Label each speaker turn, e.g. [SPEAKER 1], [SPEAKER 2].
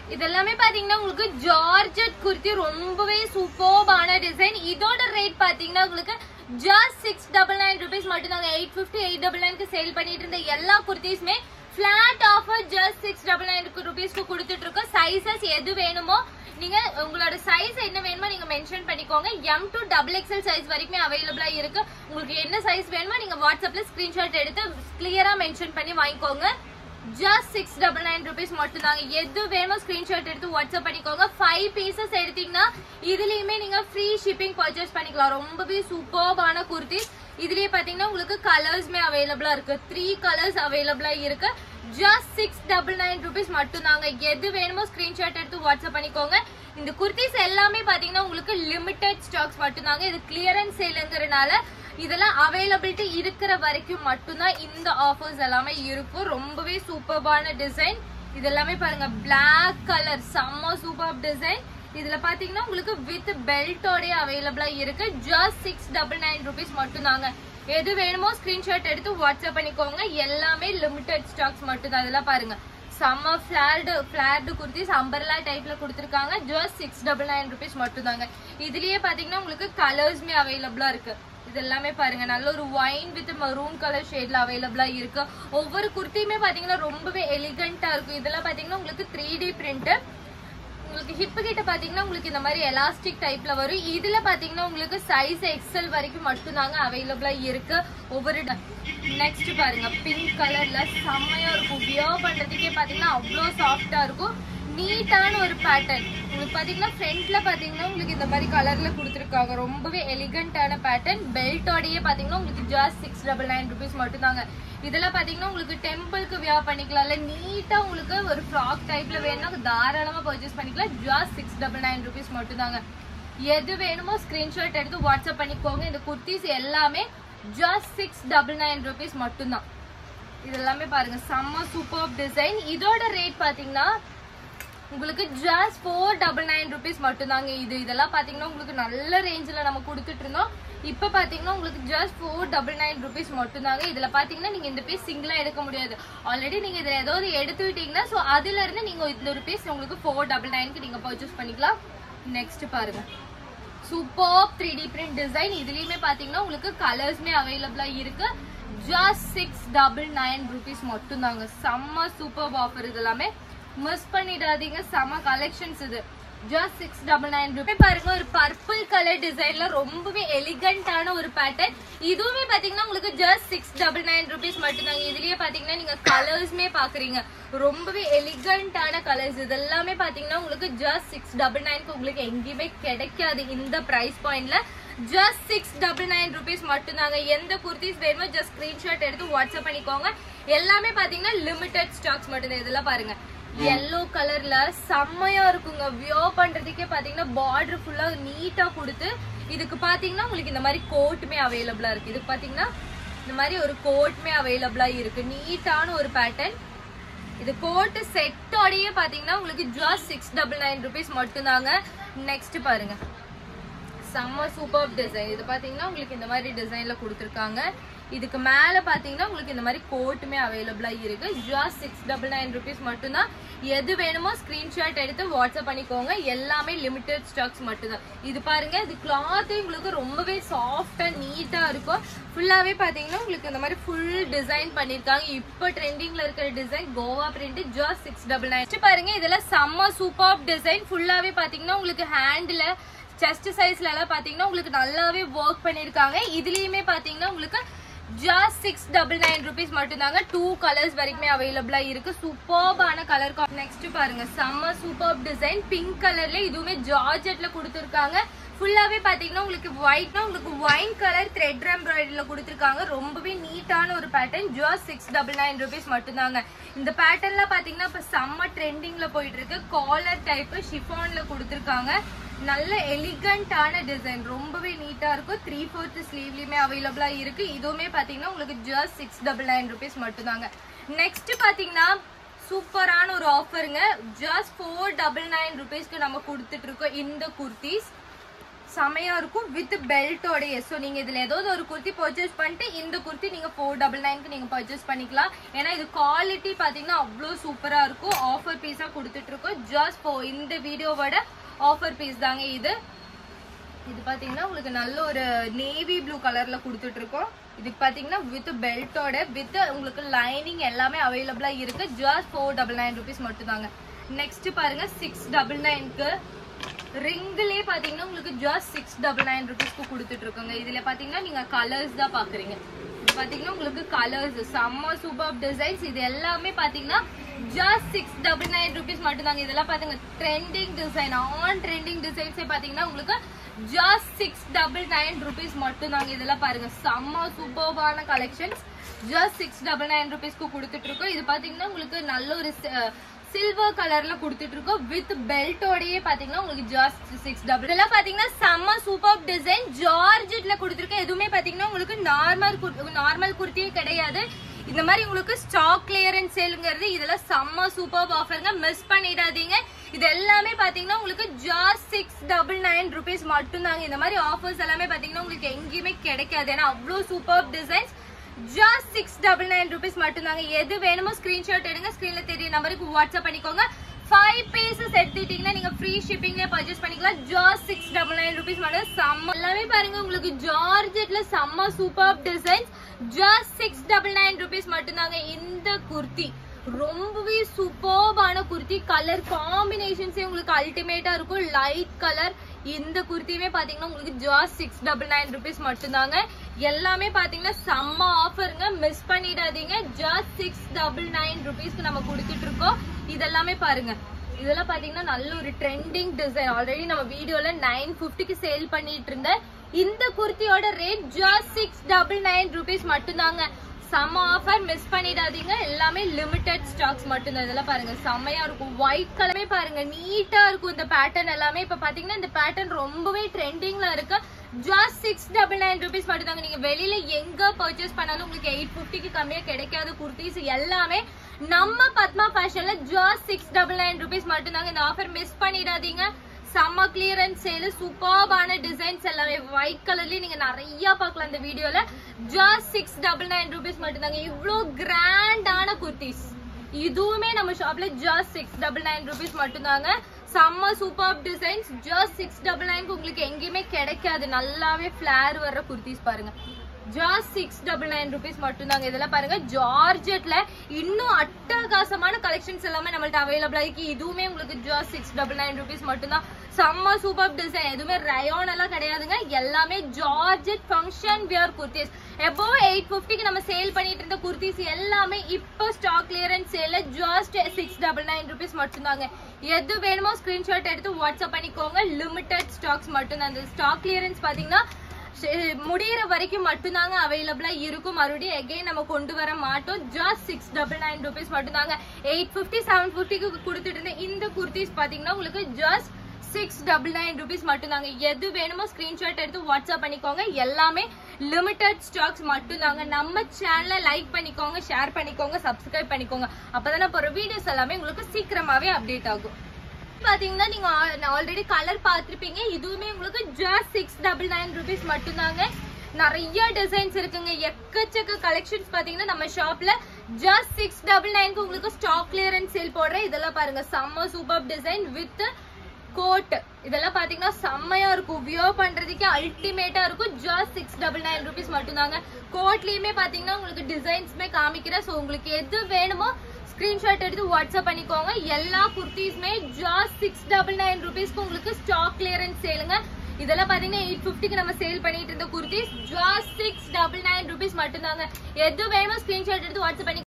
[SPEAKER 1] இதெல்லாமே பாத்தீங்கன்னா உங்களுக்கு ஜார்ஜட் குர்த்தி ரொம்பவே சூப்பர்பான டிசைன் இதோட ரேட் பாத்தீங்கன்னா உங்களுக்கு just six double nine rupees மட்டும் தாங்க எயிட் பிப்டி எயிட் டபுள் நைனுக்கு சேல் பண்ணிட்டு இருந்த எல்லா குர்த்திஸுமே flat offer just six double nine ருபீஸ்க்கு கொடுத்துட்டு இருக்கோம் சைசஸ் எது வேணுமோ நீங்க உங்களோட சைஸ் என்ன வேணுமோ நீங்க மென்ஷன் பண்ணிக்கோங்க M to double XL size வரைக்குமே அவைலபிளா இருக்கு உங்களுக்கு என்ன சைஸ் வேணுமோ நீங்க வாட்ஸ்அப்ல ஸ்கிரீன்ஷாட் எடுத்து கிளியரா மென்ஷன் பண்ணி வாங்கிக்கோங்க just six double nine rupees மட்டும் தாங்க எது வேணுமோ ஸ்கிரீன்ஷாட் எடுத்து வாட்ஸ்அப் பண்ணிக்கோங்க ஃபைவ் பீசஸ் எடுத்தீங்கன்னா இதுலயுமே நீங்க ஃப்ரீ ஷிப்பிங் பர்ச்சேஸ் பண்ணிக்கலாம் ரொம்பவே சூப்பர்பான குர்த்தி இதுலயே பாத்தீங்கன்னா உங்களுக்கு கலர்ஸ்மே அவைலபிளா இருக்கு த்ரீ கலர்ஸ் அவைலபிளா இருக்கு just six double nine rupees மட்டும் தாங்க எது வேணுமோ ஸ்கிரீன்ஷாட் எடுத்து வாட்ஸ்அப் பண்ணிக்கோங்க இந்த குர்த்திஸ் எல்லாமே பாத்தீங்கன்னா உங்களுக்கு லிமிடெட் ஸ்டாக்ஸ் மட்டும் தாங்க இது கிளியரன்ஸ் சேலுங்கிறனால இதெல்லாம் அவைலபிலிட்டி இருக்கிற வரைக்கும் மட்டும்தான் இந்த ஆஃபர்ஸ் எல்லாமே இருக்கும் ரொம்பவே சூப்பர்பான டிசைன் இது எல்லாமே பாருங்க பிளாக் கலர் செம்ம சூப்பர் டிசைன் இதுல பாத்தீங்கன்னா உங்களுக்கு வித் பெல்ட்டோடய அவைலபிளா இருக்கு just six double nine rupees மட்டும் தாங்க எது வேணுமோ ஸ்கிரீன்ஷாட் எடுத்து வாட்ஸ்அப் பண்ணிக்கோங்க எல்லாமே லிமிடெட் ஸ்டாக்ஸ் மட்டும் தான் இதெல்லாம் பாருங்க செம்ம ஃபிளார்டு ஃபிளார்டு குர்த்திஸ் அம்பர்லா டைப்ல கொடுத்துருக்காங்க just six double nine rupees மட்டும் தாங்க இதுலயே பாத்தீங்கன்னா உங்களுக்கு கலர்ஸ்மே அவைலபிளா இருக்கு இது எல்லாமே பாருங்க நல்ல ஒரு ஒயின் வித் மரூன் கலர் ஷேட்ல அவைலபிளா இருக்கு ஒவ்வொரு குர்த்தியுமே பாத்தீங்கன்னா ரொம்பவே எலிகண்டா இருக்கும் இதெல்லாம் பாத்தீங்கன்னா உங்களுக்கு த்ரீ டி பிரிண்ட் உங்களுக்கு ஹிப் கிட்ட பாத்தீங்கன்னா உங்களுக்கு இந்த மாதிரி எலாஸ்டிக் டைப்ல வரும் இதுல பாத்தீங்கன்னா உங்களுக்கு சைஸ் எக்ஸல் வரைக்கும் மட்டும்தாங்க அவைலபிளா இருக்கு ஒவ்வொரு நெக்ஸ்ட் பாருங்க பிங்க் கலர்ல செம்மையா இருக்கும் வியர் பண்றதுக்கே பாத்தீங்கன்னா அவ்வளோ சாஃப்டா இருக்கும் நீட்டான ஒரு பேட்டர்ன் உங்களுக்கு பாத்தீங்கன்னா ஃப்ரண்ட்ல பாத்தீங்கன்னா உங்களுக்கு இந்த மாதிரி கலர்ல கொடுத்துருக்காங்க ரொம்பவே எலிகண்டான பேட்டர்ன் பெல்ட்டோடயே பாத்தீங்கன்னா உங்களுக்கு just six double nine rupees மட்டும்தாங்க இதெல்லாம் பாத்தீங்கன்னா உங்களுக்கு டெம்பிளுக்கு வியர் பண்ணிக்கலாம்ல நீட்டா உங்களுக்கு ஒரு ஃப்ராக் டைப்ல வேணும்னா தாராளமா பர்ச்சேஸ் பண்ணிக்கலாம் just six double nine rupees மட்டும்தாங்க எது வேணுமோ ஸ்கிரீன்ஷாட் எடுத்து வாட்ஸ்அப் பண்ணிக்கோங்க இந்த குர்த்திஸ் எல்லாமே just six double nine rupees மட்டும்தான் இது எல்லாமே பாருங்க செம்ம சூப்பர் டிசைன் இதோட ரேட் பாத்தீங்கன்னா உங்களுக்கு just four double nine rupees மட்டும்தாங்க இது இதெல்லாம் பாத்தீங்கன்னா உங்களுக்கு நல்ல ரேஞ்சில் நம்ம கொடுத்துட்டு இருந்தோம் இப்போ பாத்தீங்கன்னா உங்களுக்கு just four double nine rupees மட்டும்தாங்க இதுல பாத்தீங்கன்னா நீங்க இந்த பீஸ் சிங்கிளா எடுக்க முடியாது ஆல்ரெடி நீங்க இதுல ஏதாவது எடுத்து விட்டீங்கன்னா ஸோ அதுல இருந்து நீங்க இந்த ஒரு பீஸ் உங்களுக்கு ஃபோர் டபுள் நைனுக்கு நீங்க பர்ச்சேஸ் பண்ணிக்கலாம் நெக்ஸ்ட் பாருங்க super three D print design இதுலயுமே பாத்தீங்கன்னா உங்களுக்கு கலர்ஸ்மே அவைலபிளா இருக்கு just six double nine rupees மட்டும் தாங்க செம்ம சூப்பர் ஆஃபர் இது எல்லாமே மிஸ் பண்ணிடாதீங்க செம்ம கலெக்ஷன்ஸ் இது just six double nine rupee பாருங்க ஒரு பர்பிள் கலர் டிசைன்ல ரொம்பவே எலிகண்டான ஒரு பேட்டர்ன் இதுவுமே பாத்தீங்கன்னா உங்களுக்கு just six double nine rupees மட்டும்தாங்க இதுலயே பாத்தீங்கன்னா நீங்க கலர்ஸ்மே பாக்குறீங்க ரொம்பவே எலிகண்டான கலர்ஸ் இது எல்லாமே பாத்தீங்கன்னா உங்களுக்கு ஜஸ்ட் சிக்ஸ் டபுள் நைன்க்கு உங்களுக்கு எங்கேயுமே கிடைக்காது இந்த பிரைஸ் பாயிண்ட்ல just six double nine rupees மட்டும்தாங்க எந்த குர்த்திஸ் வேணுமோ ஜஸ்ட் ஸ்கிரீன்ஷாட் எடுத்து வாட்ஸ்அப் பண்ணிக்கோங்க எல்லாமே பாத்தீங்கன்னா லிமிடெட் ஸ்டாக்ஸ் மட்டும்தான் இதெல்லாம் பாருங்க எல்லோ கலர்ல செம்மையா இருக்குங்க வியோ பண்றதுக்கே பாத்தீங்கன்னா பார்டர் ஃபுல்லா நீட்டா கொடுத்து இதுக்கு பாத்தீங்கன்னா உங்களுக்கு இந்த மாதிரி கோட்டுமே அவைலபிளா இருக்கு இதுக்கு பாத்தீங்கன்னா இந்த மாதிரி ஒரு கோட்மே அவைலபிளா இருக்கு நீட்டான ஒரு பேட்டர்ன் இது கோட்டு செட்டோடயே பாத்தீங்கன்னா உங்களுக்கு just six double nine rupees மட்டும்தாங்க நெக்ஸ்ட் பாருங்க செம்ம சூப்பர் டிசைன் இது பாத்தீங்கன்னா உங்களுக்கு இந்த மாதிரி டிசைன்ல கொடுத்துருக்காங்க இதுக்கு மேல பாத்தீங்கன்னா உங்களுக்கு இந்த மாதிரி கோட்டுமே அவைலபிளா இருக்கு just six double nine rupees மட்டும்தான் எது வேணுமோ ஸ்கிரீன்ஷாட் எடுத்து வாட்ஸ்அப் பண்ணிக்கோங்க எல்லாமே லிமிடெட் ஸ்டாக்ஸ் மட்டும்தான் இது பாருங்க இது கிளாத் உங்களுக்கு ரொம்பவே சாஃப்டா நீட்டா இருக்கும் ஃபுல்லாவே பாத்தீங்கன்னா உங்களுக்கு இந்த மாதிரி ஃபுல் டிசைன் பண்ணிருக்காங்க இப்போ ட்ரெண்டிங்ல இருக்கிற design Goa print just six double nine பாருங்க இதெல்லாம் செம்ம சூப்பர் டிசைன் ஃபுல்லாவே பாத்தீங்கன்னா உங்களுக்கு ஹேண்ட்ல செஸ்ட் சைஸ்ல எல்லாம் பாத்தீங்கன்னா உங்களுக்கு நல்லாவே ஒர்க் பண்ணிருக்காங்க இதுலயுமே பாத்தீங்கன்னா உங்களுக்கு just six double nine rupees மட்டும்தாங்க டூ கலர்ஸ் வரைக்குமே அவைலபிளா இருக்கு சூப்பர்பான கலர் நெக்ஸ்ட் பாருங்க செம்ம சூப்பர் டிசைன் பிங்க் கலர்ல இதுவுமே ஜார்ஜெட்ல கொடுத்துருக்காங்க ஃபுல்லாவே பாத்தீங்கன்னா உங்களுக்கு ஒயிட்னா உங்களுக்கு ஒயின் கலர் த்ரெட் எம்ப்ராய்டரியில கொடுத்துருக்காங்க ரொம்பவே நீட்டான ஒரு pattern just six double nine rupees மட்டும்தாங்க இந்த பேட்டர்ன்ல பாத்தீங்கன்னா இப்ப செம்ம ட்ரெண்டிங்ல போயிட்டு இருக்கு காலர் டைப் ஷிஃபான்ல கொடுத்துருக்காங்க நல்ல எலிகண்டான டிசைன் ரொம்பவே நீட்டா இருக்கும் த்ரீ ஃபோர்த் ஸ்லீவ்லயுமே அவைலபிளா இருக்கு இதுவுமே பாத்தீங்கன்னா உங்களுக்கு just six double nine rupees மட்டும்தாங்க நெக்ஸ்ட் பாத்தீங்கன்னா சூப்பரான ஒரு ஆஃபருங்க ஜஸ்ட் ஃபோர் டபுள் நைன் ருபீஸ்க்கு நம்ம கொடுத்துட்டு இருக்கோம் இந்த குர்த்திஸ் செமையா இருக்கும் வித் பெல்ட்டோடைய ஸோ நீங்க இதுல ஏதாவது ஒரு குர்த்தி பர்ச்சேஸ் பண்ணிட்டு இந்த குர்த்தி நீங்க ஃபோர் டபுள் நைன்க்கு நீங்க பர்ச்சேஸ் பண்ணிக்கலாம் ஏன்னா இது குவாலிட்டி பாத்தீங்கன்னா அவ்வளோ சூப்பரா இருக்கும் ஆஃபர் பீஸா கொடுத்துட்டு இருக்கோம் ஜஸ்ட் ஃபோ இந்த வீடியோவோட ஆஃபர் பீஸ் தாங்க இது இது பாத்தீங்கன்னா உங்களுக்கு நல்ல ஒரு நேவி ப்ளூ கலர்ல கொடுத்துட்டு இருக்கோம் இது பாத்தீங்கன்னா வித் பெல்ட்டோட வித் உங்களுக்கு லைனிங் எல்லாமே அவைலபிளா இருக்கு just four double nine rupees மட்டும் தாங்க நெக்ஸ்ட் பாருங்க சிக்ஸ் டபுள் நைன்க்கு ரிங்லயே பாத்தீங்கன்னா உங்களுக்கு ஜஸ்ட் சிக்ஸ் டபுள் நைன் ருபீஸ்க்கு கொடுத்துட்டு இருக்கோங்க இதுல பாத்தீங்கன்னா நீங்க கலர்ஸ் தான் பாக்குறீங்க இது பாத்தீங்கன்னா உங்களுக்கு கலர்ஸ் செம்ம சூப்பர் டிசைன்ஸ் இது எல்லாமே பாத்தீங்கன்னா just six double nine rupees மட்டும் தாங்க இதெல்லாம் பாத்துங்க ட்ரெண்டிங் டிசைன் ஆன் ட்ரெண்டிங் டிசைன்ஸே பாத்தீங்கன்னா உங்களுக்கு just six double nine rupees மட்டும் தாங்க இதெல்லாம் பாருங்க செம்ம சூப்பர்பான collections just six double nine ருபீஸ்க்கு கொடுத்துட்டு இருக்கோம் இது பாத்தீங்கன்னா உங்களுக்கு நல்ல ஒரு சில்வர் கலர்ல கொடுத்துட்டு இருக்கோம் வித் பெல்ட்டோடயே பாத்தீங்கன்னா உங்களுக்கு ஜஸ்ட் சிக்ஸ் டபுள் இதெல்லாம் பாத்தீங்கன்னா செம்ம சூப்பர் டிசைன் ஜார்ஜெட்ல கொடுத்துருக்கேன் எதுவுமே பாத்தீங்கன்னா உங்களுக்கு நார்மல் நார்மல் குர்த்தியே கிடையாது இந்த மாதிரி உங்களுக்கு ஸ்டாக் கிளியரன்ஸ் சேலுங்கிறது இதெல்லாம் செம்ம சூப்பர் ஆஃபருங்க மிஸ் பண்ணிடாதீங்க இது எல்லாமே பாத்தீங்கன்னா உங்களுக்கு just six double nine rupees மட்டும்தாங்க இந்த மாதிரி ஆஃபர்ஸ் எல்லாமே பாத்தீங்கன்னா உங்களுக்கு எங்கேயுமே கிடைக்காது ஏன்னா அவ்வளோ super designs just six double nine rupees மட்டும்தாங்க எது வேணுமோ ஸ்கிரீன்ஷாட் எடுங்க ஸ்கிரீன்ல தெரிய நம்பருக்கு வாட்ஸ்அப் பண்ணிக்கோங்க ஃபைவ் பீசஸ் எடுத்துட்டீங்கன்னா நீங்க ஃப்ரீ ஷிப்பிங்ல பர்ச்சேஸ் பண்ணிக்கலாம் just six double nine rupees மட்டும் செம்ம எல்லாமே பாருங்க உங்களுக்கு ஜார்ஜெட்ல செம்ம super designs just six double nine rupees மட்டும்தாங்க இந்த குர்த்தி ரொம்பவே சூப்பர்பான குர்த்தி கலர் காம்பினேஷன்ஸே உங்களுக்கு அல்டிமேட்டா இருக்கும் லைட் கலர் இந்த குர்த்தியுமே பாத்தீங்கன்னா உங்களுக்கு just six double nine rupees மட்டும்தாங்க எல்லாமே பாத்தீங்கன்னா செம்ம ஆஃபருங்க மிஸ் பண்ணிடாதீங்க ஜாஸ் சிக்ஸ் டபுள் நைன் ருபீஸ்க்கு நம்ம கொடுத்துட்டு இருக்கோம் இதெல்லாமே பாருங்க இதெல்லாம் பாத்தீங்கன்னா நல்ல ஒரு ட்ரெண்டிங் டிசைன் ஆல்ரெடி நம்ம வீடியோல நைன் பிப்டிக்கு சேல் பண்ணிட்டு இருந்தேன் இந்த குர்த்தியோட rate just six double nine rupees மட்டும்தாங்க செம்ம ஆஃபர் மிஸ் பண்ணிடாதீங்க எல்லாமே லிமிடெட் ஸ்டாக்ஸ் மட்டும்தான் இதெல்லாம் பாருங்க செம்மையா இருக்கும் ஒயிட் கலரே பாருங்க நீட்டா இருக்கும் இந்த பேட்டர்ன் எல்லாமே இப்ப பாத்தீங்கன்னா இந்த பேட்டர்ன் ரொம்பவே ட்ரெண்டிங்ல இருக்கு just six double nine rupees மட்டும்தாங்க நீங்க வெளியில எங்க பர்ச்சேஸ் பண்ணாலும் உங்களுக்கு எயிட் பிப்டிக்கு கம்மியா கிடைக்காத குர்த்திஸ் எல்லாமே நம்ம பத்மா ஃபேஷன்ல just six double nine rupees மட்டும்தாங்க இந்த ஆஃபர் மிஸ் பண்ணிடாதீங்க செம்ம கிளியரன்ஸ் சேல் சூப்பர்பான டிசைன்ஸ் எல்லாமே ஒயிட் கலர்லயே நீங்க நிறைய பார்க்கலாம் இந்த வீடியோல just six double nine rupees மட்டும்தாங்க இவ்வளோ கிராண்டான குர்த்திஸ் இதுவுமே நம்ம ஷாப்ல just six double nine rupees மட்டும்தாங்க செம்ம super designs just six double நைன்க்கு உங்களுக்கு எங்கேயுமே கிடைக்காது நல்லாவே ஃபிளார் வர்ற குர்த்திஸ் பாருங்க just six double nine rupees மட்டும்தாங்க இதெல்லாம் பாருங்க ஜார்ஜெட்ல இன்னும் அட்டகாசமான கலெக்ஷன்ஸ் எல்லாமே நம்மள்ட்ட அவைலபிளா இருக்கு இதுவுமே உங்களுக்கு just six double nine rupees மட்டும்தான் செம்ம சூப்பர் டிசைன் எதுவுமே ரயோன் எல்லாம் கிடையாதுங்க எல்லாமே ஜார்ஜெட் ஃபங்க்ஷன் வியர் குர்த்திஸ் எப்போ எயிட் பிப்டிக்கு நம்ம சேல் பண்ணிட்டு இருந்த குர்த்திஸ் எல்லாமே இப்போ stock clearance sale just six double nine rupees மட்டும்தாங்க எது வேணுமோ ஸ்கிரீன்ஷாட் எடுத்து வாட்ஸ்அப் பண்ணிக்கோங்க லிமிடெட் ஸ்டாக்ஸ் மட்டும்தான் அந்த ஸ்டாக் கிளியரன்ஸ் பாத்தீங்கன்னா சரி, முடியிற வரைக்கும் மட்டும்தாங்க அவைலபிளா இருக்கும் மறுபடியும் எகைன் நம்ம கொண்டு வர மாட்டோம் just six double nine rupees மட்டும்தாங்க எயிட் பிப்டி செவன் பிப்டிக்கு கொடுத்துட்டு இருந்த இந்த குர்த்திஸ் பாத்தீங்கன்னா உங்களுக்கு just six double nine rupees மட்டும்தாங்க எது வேணுமோ ஸ்கிரீன்ஷாட் எடுத்து வாட்ஸ்அப் பண்ணிக்கோங்க எல்லாமே லிமிடெட் ஸ்டாக்ஸ் மட்டும்தாங்க நம்ம சேனலை லைக் பண்ணிக்கோங்க ஷேர் பண்ணிக்கோங்க சப்ஸ்கிரைப் பண்ணிக்கோங்க அப்பதான் போற வீடியோஸ் எல்லாமே உங்களுக்கு சீக்கிரமாவே அப்டேட் ஆகும் பாத்தீங்கன்னா நீங்க ஆல்ரெடி கலர் பார்த்திருப்பீங்க இதுவுமே உங்களுக்கு just six double nine rupees மட்டும்தாங்க நிறைய டிசைன்ஸ் இருக்குங்க எக்கச்சக்க கலெக்ஷன்ஸ் பாத்தீங்கன்னா நம்ம ஷாப்ல ஜஸ்ட் சிக்ஸ் டபுள் நைன்க்கு உங்களுக்கு ஸ்டாக் கிளியரன்ஸ் சேல் போடுறேன் இதெல்லாம் பாருங்க செம்ம சூப்பர் டிசைன் வித் கோட் இதெல்லாம் பாத்தீங்கன்னா செம்மையா இருக்கும் வியர் பண்றதுக்கு அல்டிமேட்டா இருக்கும் just six double nine rupees மட்டும்தாங்க கோட்லயுமே பாத்தீங்கன்னா உங்களுக்கு டிசைன்ஸ்மே காமிக்கிறேன் ஸோ உங்களுக்கு எது வேணுமோ ஸ்கிரீன்ஷாட் எடுத்து வாட்ஸ்அப் பண்ணிக்கோங்க எல்லா குர்த்திஸ்மே ஜாஸ்ட் சிக்ஸ் டபுள் நைன் ருபீஸ்க்கு உங்களுக்கு ஸ்டாக் கிளியரன்ஸ் சேலுங்க இதெல்லாம் பாத்தீங்கன்னா எயிட் பிப்டிக்கு நம்ம சேல் பண்ணிட்டு இருந்த kurtis just six double nine rupees மட்டும்தாங்க எது வேணுமோ ஸ்கிரீன்ஷாட் எடுத்து வாட்ஸ்அப் பண்ணி